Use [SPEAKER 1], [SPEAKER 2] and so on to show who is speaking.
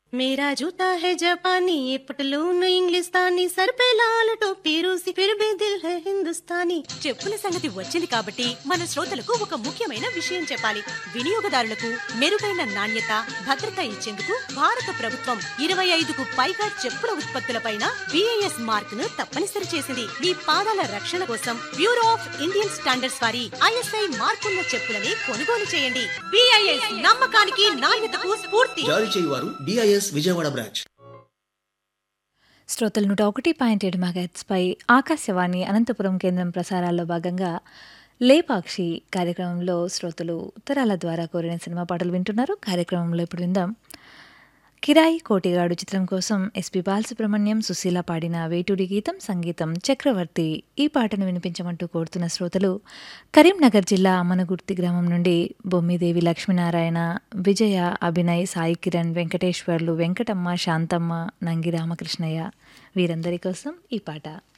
[SPEAKER 1] मेरा जूता है जापानी ये पटलून इंग्लिस्तानी सर पे लाल टोपी रूसी फिर भी दिल है हिंदुस्तानी చెప్పుల సంగతి వచ్చింది కాబట్టి మన శ్రోతలకు ఒక ముఖ్యమైన విషయం చెప్పాలి వినియోగదారులకు మెరుగైన నాణ్యత భద్రత ఇచ్చేందుకు భారత ప్రభుత్వం ఇరవై ఐదుకు పైగా చెప్పుల ఉత్పత్తులపైన బిఐఎస్ మార్క్ ను తప్పనిసరి చేసింది మీ పాదాల రక్షణ కోసం బ్యూరో ఆఫ్ ఇండియన్ స్టాండర్డ్స్ వారి ఐఎస్ఐ మార్కున్న చెప్పులని కొనుగోలు చేయండి బిఐఎస్ నమ్మకానికి నాణ్యతకు స్ఫూర్తి
[SPEAKER 2] జారీ చేయువారు డిఐఎస్ విజయవాడ బ్రాంచ్
[SPEAKER 3] శ్రోతలు నూట ఒకటి పాయింట్ ఏడు మెగాహెట్స్పై ఆకాశవాణి అనంతపురం కేంద్రం ప్రసారాల్లో భాగంగా లేపాక్షి కార్యక్రమంలో శ్రోతలు ఉత్తరాల ద్వారా కోరిన సినిమా పాటలు వింటున్నారు కార్యక్రమంలో ఇప్పుడు విందాం కిరాయి కోటిగాడు చిత్రం కోసం ఎస్పి బాలసుబ్రహ్మణ్యం సుశీల పాడిన వేటూరి గీతం సంగీతం చక్రవర్తి ఈ పాటను వినిపించమంటూ కోరుతున్న శ్రోతలు కరీంనగర్ జిల్లా అమ్మనగుర్తి గ్రామం నుండి బొమ్మిదేవి లక్ష్మీనారాయణ విజయ అభినయ్ సాయి కిరణ్ వెంకటేశ్వర్లు వెంకటమ్మ శాంతమ్మ నంగి రామకృష్ణయ్య వీరందరి కోసం ఈ పాట